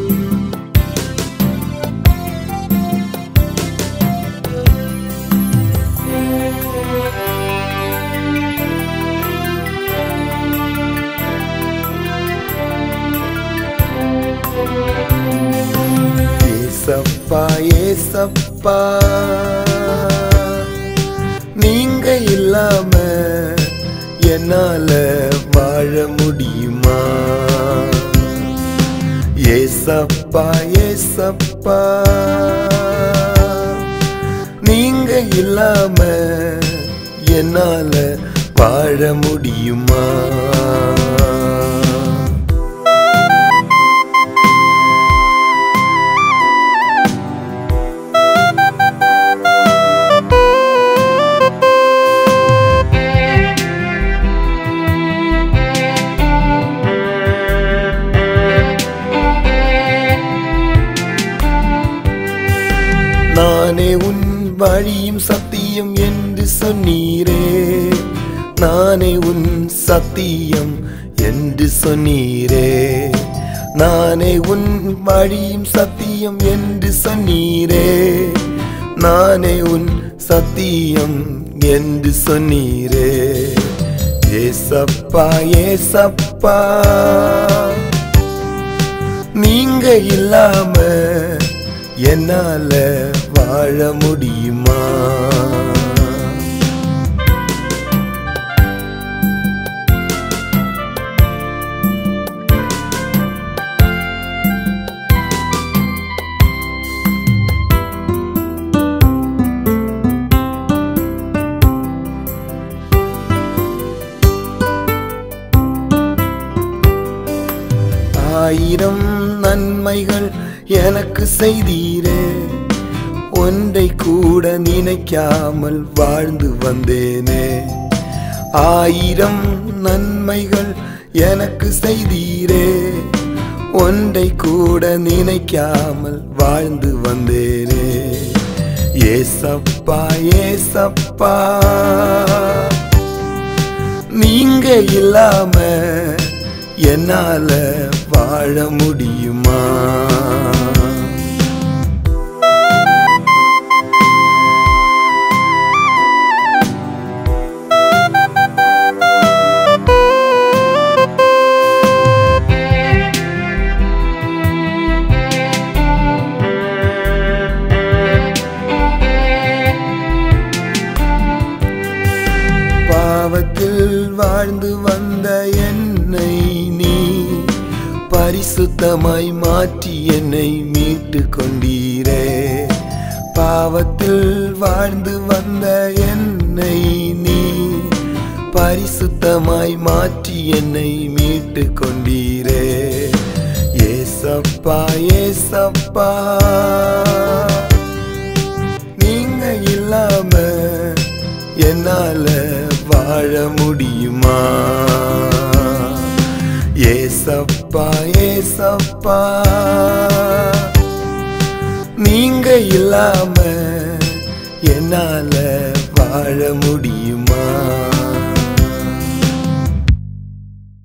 ஏசப்பா ஏசப்பா நீங்க இல்லாம என்னால வாழ முடியுமா ஏசப்பா ஏசப்பா நீங்க இல்லாம என்னால வாழ முடியுமா நானே உன் வழியும் சத்தியம் என்று சொன்னீரே நானே உன் சத்தியம் என்று சொன்னீரே நானே உன் வழியும் சத்தியம் என்று சொன்னீரே நானே உன் சத்தியம் என்று சொன்னீரே ஏசப்பா ஏசப்பா நீங்க இல்லாம என்னால வாழ முடியுமா ஆயிரம் நன்மைகள் எனக்கு செய்தீரே ஒன்றை கூட நினைக்காமல் வாழ்ந்து வந்தேனே ஆயிரம் நன்மைகள் எனக்கு செய்தீரே ஒன்றை கூட நினைக்காமல் வாழ்ந்து வந்தேனே ஏசப்பா ஏசப்பா நீங்க இல்லாம என்னால வாழ முடியுமா பாவத்தில் வாழ்ந்து வந்த என்னை நீ பரிசுத்தமாய் மாற்றி என்னை மீட்டு கொண்டீரே பாவத்தில் வாழ்ந்து வந்த என்னை நீ பரிசுத்தமாய் மாற்றி என்னை மீட்டு கொண்டீரே ஏசப்பா ஏசப்பா நீங்க இல்லாம என்னால வாழ முடியுமா ஏசப்பா ஏசப்பா நீங்க இல்லாம என்னால வாழ முடியுமா